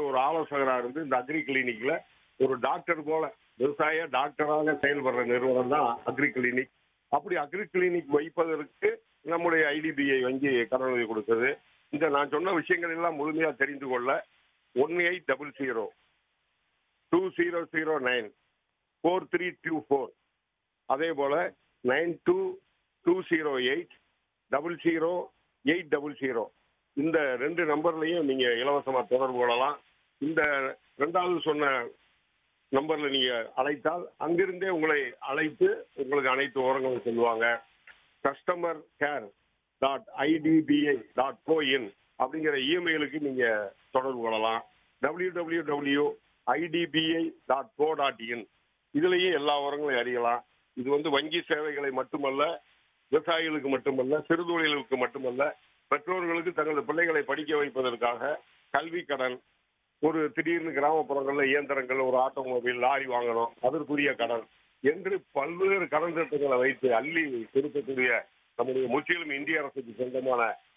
ஒரு ஆலோசகரா இருந்து இந்த அக்ரி கிளினிக்ல ஒரு டாக்டர் போல விவசாய டாக்டராக செயல்படுற நிறுவனம் தான் அக்ரி கிளினிக் அப்படி அக்ரி கிளினிக் வைப்பதற்கு நம்முடைய ஐடிபிஐ வங்கி கடனுதவி கொடுத்தது இந்த நான் சொன்ன விஷயங்கள் எல்லாம் முழுமையா தெரிந்து கொள்ள one eight double zero two zero zero nine four three two four அதே போல nine two two zero eight double zero eight double zero இந்த ரெண்டு நம்பர்லையும் நீங்க இலவசமா தொடர்பு கொள்ளலாம் இந்த ரெண்டாவது சொன்ன நம்பர்ல நீங்க அழைத்தால் அங்கிருந்தே உங்களை அழைத்து உங்களுக்கு அனைத்து விவரங்களும் சொல்லுவாங்க customer care dot IDBI dot co in அப்படிங்கிற இமெயிலுக்கு நீங்க தொடர்பு கொள்ளலாம் W W W IDBI dot co dot in இதுலேயும் எல்லா விவரங்களையும் அறியலாம் இது வந்து வங்கி சேவைகளை மட்டுமல்ல விவசாயிகளுக்கு மட்டுமல்ல சிறுதொழிலுக்கு மட்டுமல்ல பெற்றோர்களுக்கு தங்களது பிள்ளைகளை படிக்க வைப்பதற்காக கல்வி கடன் ஒரு திடீர்னு கிராமப்புறங்கள்ல இயந்திரங்கள் ஒரு ஆட்டோமொபைல் லாரி வாங்கணும் அதற்குரிய கடன் என்று பல்வேறு கடன் திட்டங்களை வைத்து அள்ளி கொடுக்கக்கூடிய நம்முடைய முற்றிலும் இந்திய அரசுக்கு சொந்தமான